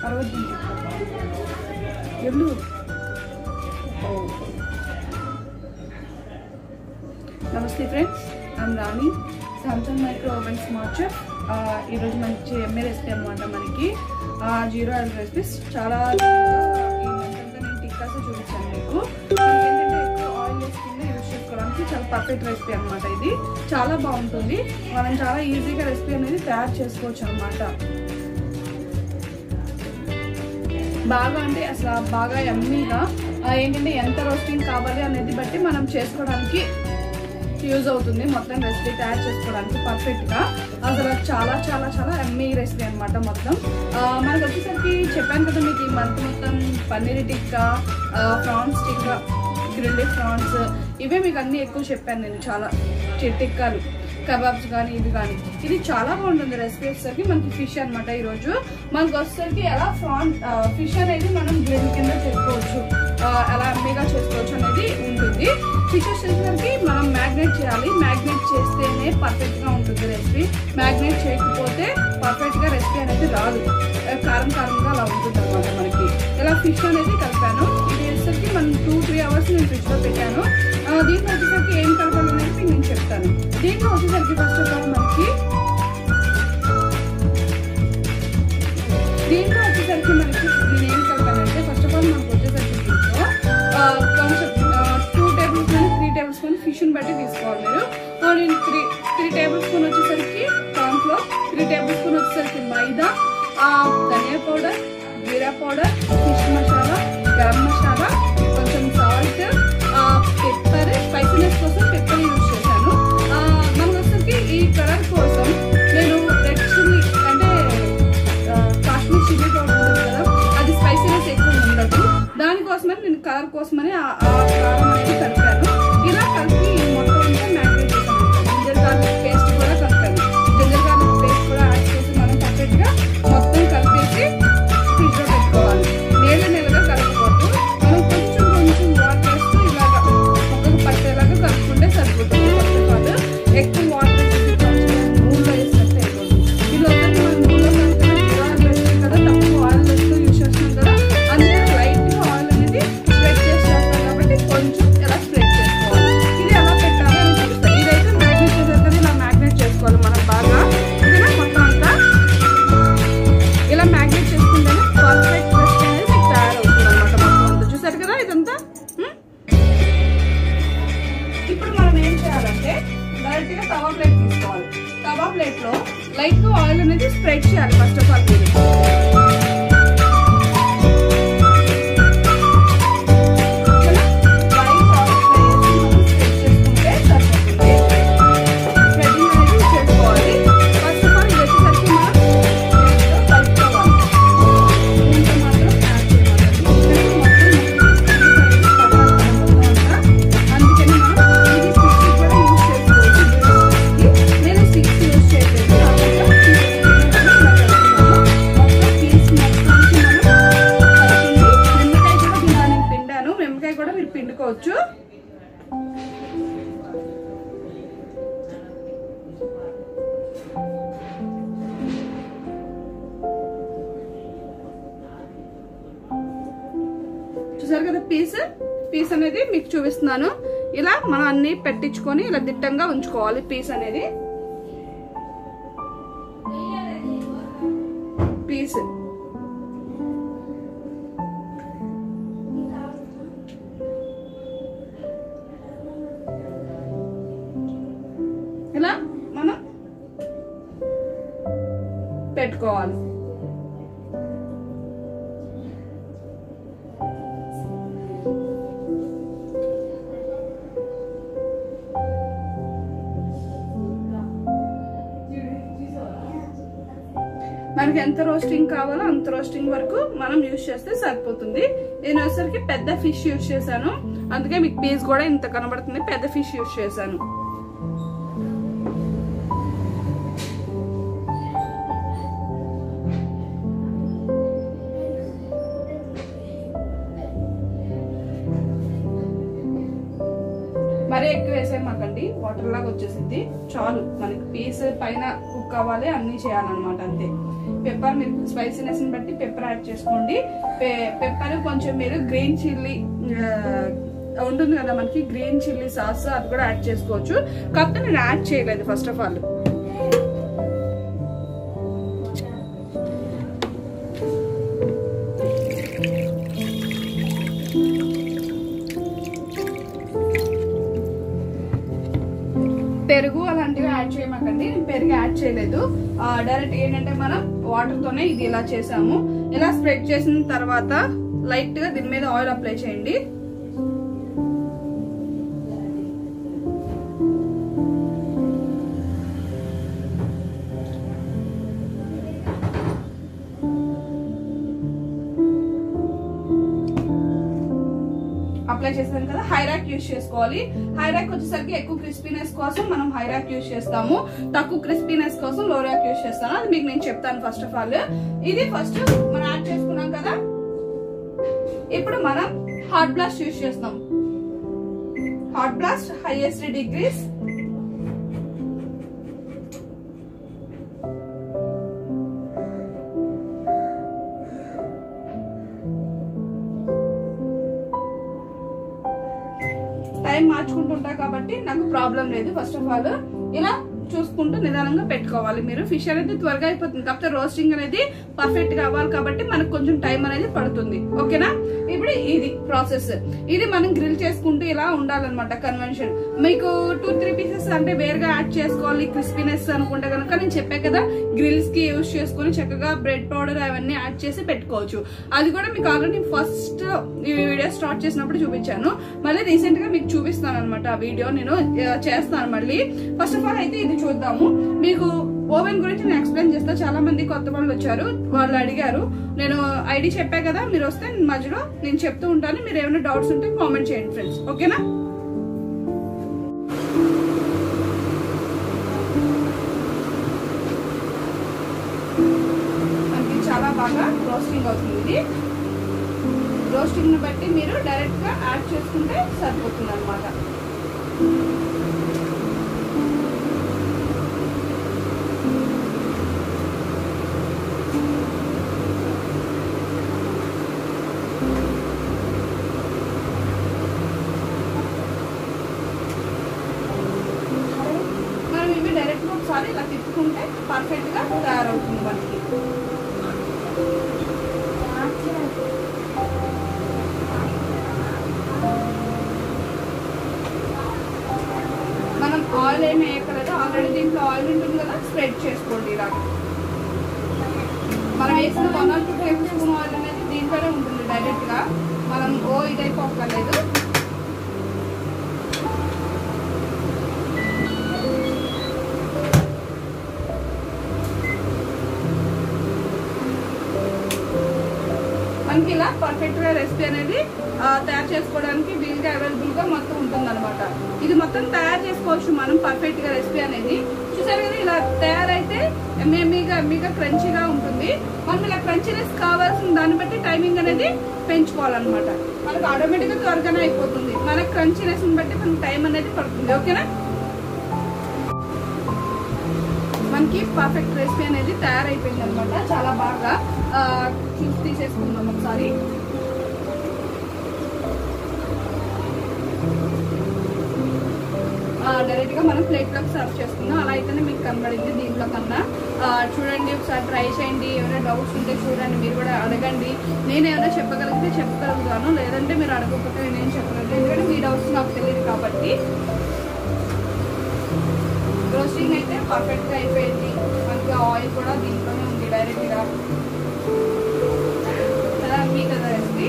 అరవద్దు ఎల్లు ఓ. Namaste friends I'm Rani Samsung micro oven smart chef ఈరోజు మంచి ఎంఏ రెసిపీ అనమాట మనకి జీరో ఆయిల్ రెసిపీస్ చాలా ఈ మంతంతా నేను టిక్కాసే చూపించాను మీకు మనకి ఏంటంటే ఎక్కువ ఆయిల్ వేసుకుంటే యూజ్ చేసుకోవడానికి చాలా పర్ఫెక్ట్ రెసిపీ అనమాట ఇది చాలా బాగుంటుంది మనం చాలా ఈజీగా రెసిపీ అనేది తయారు చేసుకోవచ్చు అనమాట బాగా అంటే అసలు బాగా ఎమ్మీగా ఏంటంటే ఎంత రోస్టింగ్ కావాలి అనేది బట్టి మనం చేసుకోవడానికి యూజ్ అవుతుంది మొత్తం రెసిపీ తయారు చేసుకోవడానికి పర్ఫెక్ట్గా అసలు చాలా చాలా చాలా ఎమ్మీ రెసిపీ అనమాట మొత్తం ఆ, మనకు వచ్చేసరికి చెప్పాను కదా మీకు ఈ మంత్ మొత్తం paneer tikka prawns tikka grilled prawns ఇవే మీకు అన్నీ ఎక్కువ చెప్పాను నేను చాలా చి- టిక్కాలు కబాబ్స్ కానీ ఇవి కానీ ఇది చాలా బాగుంటుంది రెసిపీ వచ్చేసరికి మనకి ఫిష్ అనమాట ఈరోజు మనకు వచ్చేసరికి ఎలా ప్రాన్ ఫిష్ అనేది మనం గ్రిల్ కింద చేసుకోవచ్చు ఆ, ఎలా అమ్మీగా చేసుకోవచ్చు అనేది ఉంటుంది ఫిష్ వచ్చేసరికి మనం మ్యాగ్నేట్ చేయాలి మ్యాగ్నేట్ చేస్తేనే పర్ఫెక్ట్గా ఉంటుంది రెసిపీ మ్యాగ్నేట్ చేయకపోతే పర్ఫెక్ట్గా రెసిపీ అనేది రాదు ఆ, కారం కారంగా అలా ఉంటుంది అనమాట మనకి ఇలా ఫిష్ అనేది కలిపాను ఇది వచ్చేసరికి మనం టూ త్రీ అవర్స్ నేను ఫ్రిడ్జ్లో పెట్టాను ఆ, దీంట్లో వచ్చేసరికి ఏం కలపాలి అనేది నేను చెప్తాను దీంట్లో వచ్చేసరికి ఫస్ట్ ఆఫ్ ఆల్ మనకి దీంట్లో వచ్చేసరికి మనకి నేను ఏం కలిపానంటే ఫస్ట్ ఆఫ్ ఆల్ మనకు వచ్చేసరికి దీంట్లో ఆ, కొంచెం two tablespoon three tablespoon ఫిష్ని బట్టి తీసుకోవాలి మీరు ఆ, నేను త్రీ త్రీ టేబుల్ స్పూన్ వచ్చేసరికి కార్న్ఫ్లోర్ త్రీ టేబుల్ స్పూన్ వచ్చేసరికి మైదా ఆ, ధనియా పౌడర్ జీరా పౌడర్ ఫిష్ మసాలా గరం మసాలా కొంచెం సాల్ట్ పెప్పర్ స్పైసీనెస్ కోసం పెప్పర్ యూజ్ చేశాను ఆ, మనకు వచ్చేసరికి ఈ కలర్ కోసం నేను రెడ్ చిల్లీ అంటే ఆ, కాశ్మీర్ చిల్లీ పౌడర్ ఉంటుంది కదా అది స్పైసీనెస్ ఎక్కువ ఉండదు దానికోసమని నేను కలర్ కోసమని ఆ ఆ కారం అనేది కలిపాను ఇలా కలిపి ఈ మొత్తం అంతా మ్యాగ్నేట్ చేశాను జింజర్ గార్లిక్ పేస్ట్ కూడా కలిపాను జింజర్ గార్లిక్ పేస్ట్ కూడా యాడ్ చేసి మనం పర్ఫెక్ట్గా మొత్తం కలిపేసి ఫ్రిడ్జ్లో పెట్టుకోవాలి నీళ్ళ నీళ్ళగా కలపకూడదు మనం కొంచెం కొంచెం వాటర్ వేస్తూ ఇలాగా మొక్కకు పట్టేలాగా కలుపుకుంటే సరిపోతుంది ఫస్ట్ ఆఫ్ ఆల్ ఎక్కువ వాటర్ వేసి నూనెలో వేసినట్టు అయిపోతుంది ఇది ఒకటి మనం నూనెలో కలిపిన ఆయిల్ వేస్తాం కదా తక్కువ ఆయిల్ వేస్తూ యూజ్ చేస్తున్నాం కదా అందుకే లైట్గా ఆయిల్ అనేది స్ప్రెడ్ చేసి చేస్తాం కాబట్టి కొంచెం ఇలా స్ప్రెడ్ చేసుకోవాలి ఇది ఎలా పెట్టాలి అని చూపిస్తాను ఇదైతే మ్యాగ్నెట్ చేసేది ఇలా మ్యాగ్నెట్ చేసుకోవాలి మనం బాగా ఓకేనా మొత్తం అంతా ఇలా మ్యాగ్నెట్ చేసుకుంటేనే పర్ఫెక్ట్ రెసిపీ అనేది మీకు తయారవుతుంది అనమాట మొత్తం అంతా చూసారు కదా ఇదంతా ఉమ్? ఇప్పుడు మనం ఏం చేయాలంటే డైరెక్ట్ గా తవా ప్లేట్ తీసుకోవాలి తవా ప్లేట్ లో లైట్ గా ఆయిల్ అనేది స్ప్రెడ్ చేయాలి ఫస్ట్ ఆఫ్ ఆల్ మీరు ఓకేనా? లైట్ ఆయిల్ వేసి మనం స్ప్రెడ్ చేసుకుంటే సరిపోతుంది స్ప్రెడింగ్ అనేది చేసుకోవాలి ఫస్ట్ ఆఫ్ ఆల్ ఇది వచ్చేసరికి మనం చేతితో కలుపుకోవాలి దీంతో మాత్రం యాడ్ చేయమన్నది అందుకని మనం ఇది స్టిక్ కూడా యూజ్ చేసుకోవచ్చు నేను స్టిక్స్ యూజ్ చేయలేదు మొత్తం పీస్ మొత్తానికి మనం కలిపింది నిమ్మకాయ కూడా దీంట్లో నేను పిండాను నిమ్మకాయ కూడా మీరు పిండుకోవచ్చు చూసారు కదా పీస్ పీస్ అనేది మీకు చూపిస్తున్నాను ఇలా మనం అన్ని పెట్టించుకొని ఇలా దిట్టంగా ఉంచుకోవాలి పీస్ అనేది పీస్ ఇలా మనం పెట్టుకోవాలి మనకి ఎంత రోస్టింగ్ కావాలో అంత రోస్టింగ్ వరకు మనం యూజ్ చేస్తే సరిపోతుంది నేను వచ్చేసరికి పెద్ద ఫిష్ యూజ్ చేశాను అందుకే మీకు పీస్ కూడా ఇంత కనబడుతుంది పెద్ద ఫిష్ యూజ్ చేశాను మరీ ఎక్కువ వేసేయమాకండి వాటర్ లాగా వచ్చేసింది చాలు మనకి పీస్ పైన కుక్ అవ్వాలి అన్ని చేయాలన్నమాట అంతే పెప్పర్ మీరు స్పైసీనెస్ ని బట్టి పెప్పర్ యాడ్ చేసుకోండి పెప్పర్ కొంచెం మీరు గ్రీన్ చిల్లీ ఉంటుంది కదా మనకి గ్రీన్ చిల్లీ సాస్ అది కూడా యాడ్ చేసుకోవచ్చు కాకపోతే నేను యాడ్ చేయలేదు ఫస్ట్ ఆఫ్ ఆల్ పెరుగు అలాంటివి యాడ్ చేయమాకండి నేను పెరుగు యాడ్ చేయలేదు డైరెక్ట్ ఏంటంటే మనం వాటర్ తోనే ఇది ఇలా చేసాము ఇలా స్ప్రెడ్ చేసిన తర్వాత లైట్ గా దీని మీద ఆయిల్ అప్లై చేయండి అప్లై చేసాం కదా హైరాక్ యూస్ చేసుకోవాలి హైరాక్ వచ్చేసరికి ఎక్కువ క్రిస్పీనెస్ కోసం మనం హైరాక్ యూస్ చేస్తాము తక్కువ క్రిస్పీనెస్ కోసం లోరాక్ యూస్ చేస్తాను అది మీకు నేను చెప్తాను ఫస్ట్ ఆఫ్ ఆల్ ఇది ఫస్ట్ మనం యాడ్ చేసుకున్నాం కదా ఇప్పుడు మనం హాట్ బ్లాస్ట్ యూస్ చేస్తాం hot blast highest degrees time మార్చుకుంటుంటా కాబట్టి నాకు ప్రాబ్లం లేదు ఫస్ట్ ఆఫ్ ఆల్ ఇలా చూసుకుంటూ నిదానంగా పెట్టుకోవాలి మీరు ఫిష్ అనేది త్వరగా అయిపోతుంది కాకపోతే రోస్టింగ్ అనేది పర్ఫెక్ట్ గా అవ్వాలి కాబట్టి మనకు కొంచెం టైం అనేది పడుతుంది ఓకేనా ఇప్పుడు ఇది ప్రాసెస్ ఇది మనం గ్రిల్ చేసుకుంటూ ఇలా ఉండాలన్నమాట కన్వెన్షన్ మీకు టూ త్రీ పీసెస్ అంటే వేరుగా యాడ్ చేసుకోవాలి క్రిస్పీనెస్ అనుకుంటే కనుక నేను చెప్పా కదా గ్రిల్స్ కి యూస్ చేసుకుని చక్కగా బ్రెడ్ పౌడర్ అవన్నీ యాడ్ చేసి పెట్టుకోవచ్చు అది కూడా మీకు ఆల్రెడీ ఫస్ట్ ఈ వీడియో స్టార్ట్ చేసినప్పుడు చూపించాను మళ్ళీ రీసెంట్ గా మీకు చూపిస్తాను అనమాట ఆ వీడియో నేను ఆ, చేస్తాను మళ్ళీ ఫస్ట్ ఆఫ్ ఆల్ అయితే ఇది చూద్దాము మీకు ఓవెన్ గురించి నేను ఎక్స్ప్లెయిన్ చేస్తా చాలా మంది కొత్త వాళ్ళు వచ్చారు వాళ్ళు అడిగారు నేను ఐడి చెప్పా కదా మీరు వస్తే నేను మధ్యలో నేను చెప్తూ ఉంటాను మీరు ఏమైనా డౌట్స్ ఉంటే కామెంట్ చేయండి ఫ్రెండ్స్ ఓకేనా మనకి చాలా బాగా రోస్టింగ్ అవుతుంది ఇది రోస్టింగ్ ని బట్టి మీరు డైరెక్ట్ గా యాడ్ చేసుకుంటే సరిపోతుంది అనమాట మనం ఇవి డైరెక్ట్ గా ఒకసారి ఇలా తిప్పుకుంటే పర్ఫెక్ట్ గా తయారవుతుంది మనకి మనం ఆయిల్ ఏమి వేయకలేదు ఆల్రెడీ దీంట్లో ఆయిల్ ఉంటుంది కదా స్ప్రెడ్ చేసుకోండి ఇలా మనం వేసిన one or two tablespoon oil అనేది దీంట్లోనే ఉంటుంది డైరెక్ట్ గా మనం ఓ ఇదైపోక్కర్లేదు మనకి ఇలా పర్ఫెక్ట్ గా రెసిపీ అనేది ఆ, తయారు చేసుకోవడానికి వీలుగా అవైలబుల్ గా మొత్తం ఉంటుంది అనమాట ఇది మొత్తం తయారు చేసుకోవచ్చు మనం పర్ఫెక్ట్ గా రెసిపీ అనేది చూసారు కదా ఇలా తయారైతే ఎమ్మీగా ఎమ్మీగా క్రంచీగా ఉంటుంది మనం ఇలా క్రంచీనెస్ కావాల్సిన దాన్ని బట్టి టైమింగ్ అనేది పెంచుకోవాలన్నమాట మనకు ఆటోమేటిక్ గా త్వరగానే అయిపోతుంది మనకి క్రంచీనెస్ బట్టి మనకి టైం అనేది పడుతుంది ఓకేనా మనకి పర్ఫెక్ట్ రెసిపీ అనేది తయారైపోయింది అనమాట చాలా బాగా ఆ, చూసి తీసేసుకుందాం ఒకసారి డైరెక్ట్ గా మనం ప్లేట్ లోకి సర్వ్ చేసుకుందాం అలా అయితేనే మీకు కనబడింది దీంట్లో కన్నా ఆ, చూడండి ఒకసారి ట్రై చేయండి ఏమైనా డౌట్స్ ఉంటే చూడండి మీరు కూడా అడగండి నేను ఏమైనా చెప్పగలిగితే చెప్పగలుగుతాను లేదంటే మీరు అడగకపోతే నేనేం చెప్పగలను ఎందుకంటే మీ డౌట్స్ నాకు తెలియదు కాబట్టి రోస్టింగ్ అయితే పర్ఫెక్ట్ గా అయిపోయింది మనకి ఆయిల్ కూడా దీంట్లోనే ఉంది డైరెక్ట్ గా కదా మీ కదా రెసిపీ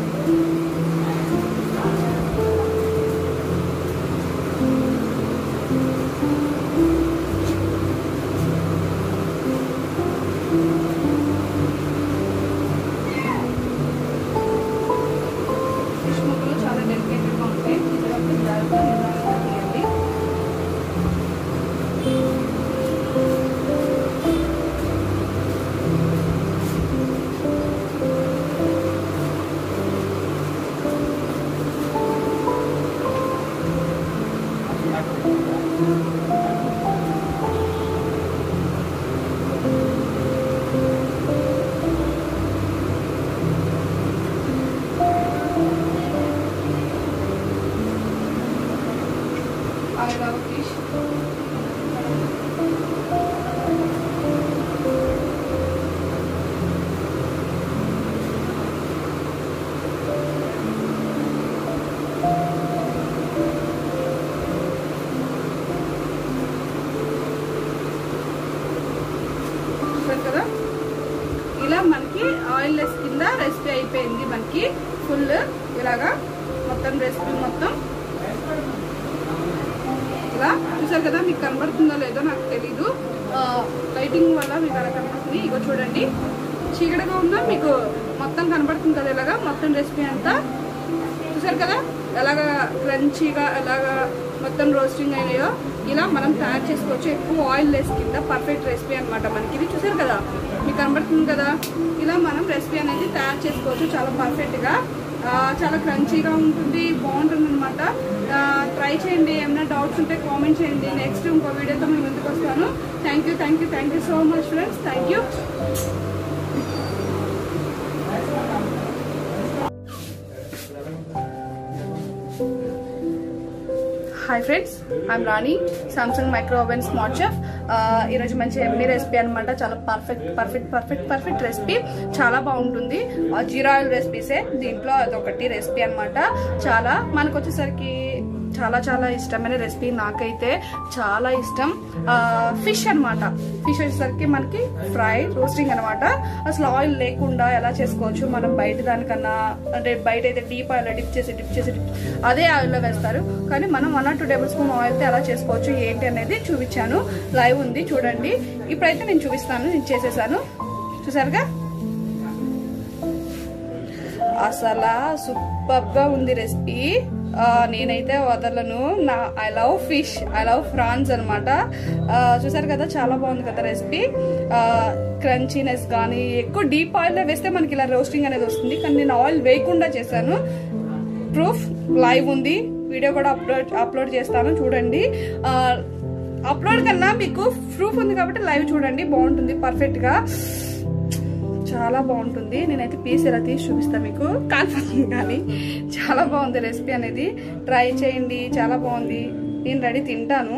ఫిష్ ముక్కలు చాలా డెలికేటెడ్ గా ఉంటాయి కాబట్టి జాగ్రత్తగా నిదానంగా తీయండి మనకి ఆయిల్ లెస్ కింద రెసిపీ అయిపోయింది మనకి ఫుల్ ఇలాగా మొత్తం రెసిపీ మొత్తం ఇలా చూసారు కదా మీకు కనబడుతుందో లేదో నాకు తెలీదు లైటింగ్ వల్ల మీకు అలా కనబడుతుంది ఇగో చూడండి చీకటిగా ఉన్నా మీకు మొత్తం కనబడుతుంది కదా ఇలాగా మొత్తం రెసిపీ అంతా చూసారు కదా ఎలాగా క్రంచీగా ఎలాగా మొత్తం రోస్టింగ్ అయినాయో ఇలా మనం తయారు చేసుకోవచ్చు ఎక్కువ ఆయిల్ లెస్ కింద పర్ఫెక్ట్ రెసిపీ అనమాట మనకి ఇది చూసారు కదా మీకు కనబడుతుంది కదా ఇలా మనం రెసిపీ అనేది తయారు చేసుకోవచ్చు చాలా పర్ఫెక్ట్గా ఆ, చాలా క్రంచీగా ఉంటుంది బాగుంటుంది అనమాట ట్రై చేయండి ఏమైనా డౌట్స్ ఉంటే కామెంట్ చేయండి నెక్స్ట్ ఇంకో వీడియోతో మేము ముందుకు వస్తాను thank you thank you thank you so much friends thank you hi friends I'm Rani Samsung micro oven smart chef ఈరోజు మంచి ఎమ్మి రెసిపీ అనమాట చాలా perfect perfect perfect perfect recipe చాలా బాగుంటుంది ఆ, జీరా ఆయిల్ రెసిపీసే దీంట్లో అదొకటి రెసిపీ అన్నమాట చాలా మనకు వచ్చేసరికి చాలా చాలా ఇష్టమైన రెసిపీ నాకైతే చాలా ఇష్టం ఫిష్ అన్నమాట ఫిష్ వచ్చేసరికి మనకి ఫ్రై రోస్టింగ్ అన్నమాట అసలు ఆయిల్ లేకుండా ఎలా చేసుకోవచ్చు మనం బయట దానికన్నా అంటే బయట అయితే డీప్ ఆయిల్ డిప్ చేసి డిప్ చేసి dip- అదే ఆయిల్లో వేస్తారు కానీ మనం one or two tablespoon ఆయిల్తో ఎలా చేసుకోవచ్చు ఏంటి అనేది చూపించాను లైవ్ ఉంది చూడండి ఇప్పుడైతే నేను చూపిస్తాను నేను చేసేసాను చూసారుగా అసలు సూపర్ గా ఉంది రెసిపీ నేనైతే వదలను నా I love fish I love prawns అనమాట చూసారు కదా చాలా బాగుంది కదా రెసిపీ క్రంచీనెస్ కానీ ఎక్కువ డీప్ ఆయిల్లో వేస్తే మనకి ఇలా రోస్టింగ్ అనేది వస్తుంది కానీ నేను ఆయిల్ వేయకుండా చేశాను ప్రూఫ్ లైవ్ ఉంది వీడియో కూడా అప్లోడ్ అప్లోడ్ చేస్తాను చూడండి అప్లోడ్ కన్నా మీకు ప్రూఫ్ ఉంది కాబట్టి లైవ్ చూడండి బాగుంటుంది పర్ఫెక్ట్గా చాలా బాగుంటుంది నేనైతే పీస్ ఇలా తీసి చూపిస్తాను మీకు కాలిపోతుంది కానీ చాలా బాగుంది రెసిపీ అనేది ట్రై చేయండి చాలా బాగుంది నేను రెడీ తింటాను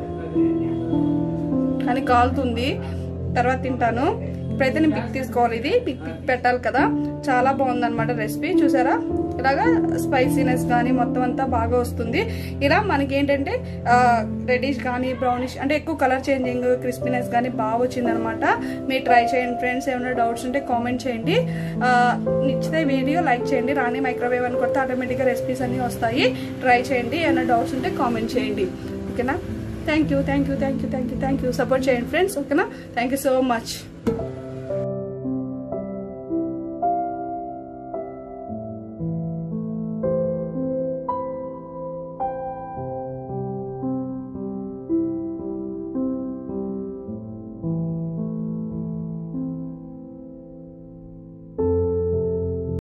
కానీ కాలుతుంది తర్వాత తింటాను ఇప్పుడైతే నేను పిక్ తీసుకోవాలి ఇది పిక్ పిక్ పెట్టాలి కదా చాలా బాగుంది అనమాట రెసిపీ చూసారా ఇలాగా స్పైసీనెస్ కానీ మొత్తం అంతా బాగా వస్తుంది ఇలా మనకి ఏంటంటే రెడిష్ కానీ బ్రౌనిష్ అంటే ఎక్కువ కలర్ చేంజింగ్ క్రిస్పీనెస్ కానీ బాగా వచ్చింది అనమాట మీరు ట్రై చేయండి ఫ్రెండ్స్ ఏమైనా డౌట్స్ ఉంటే కామెంట్ చేయండి ఆ, నచ్చితే వీడియో లైక్ చేయండి రాణి మైక్రోవేవ్ అని కొడితే ఆటోమేటిక్గా రెసిపీస్ అన్నీ వస్తాయి ట్రై చేయండి ఏమైనా డౌట్స్ ఉంటే కామెంట్ చేయండి ఓకేనా thank you thank you thank you thank you thank you support చేయండి ఫ్రెండ్స్ ఓకేనా థ్యాంక్ యూ సో మచ్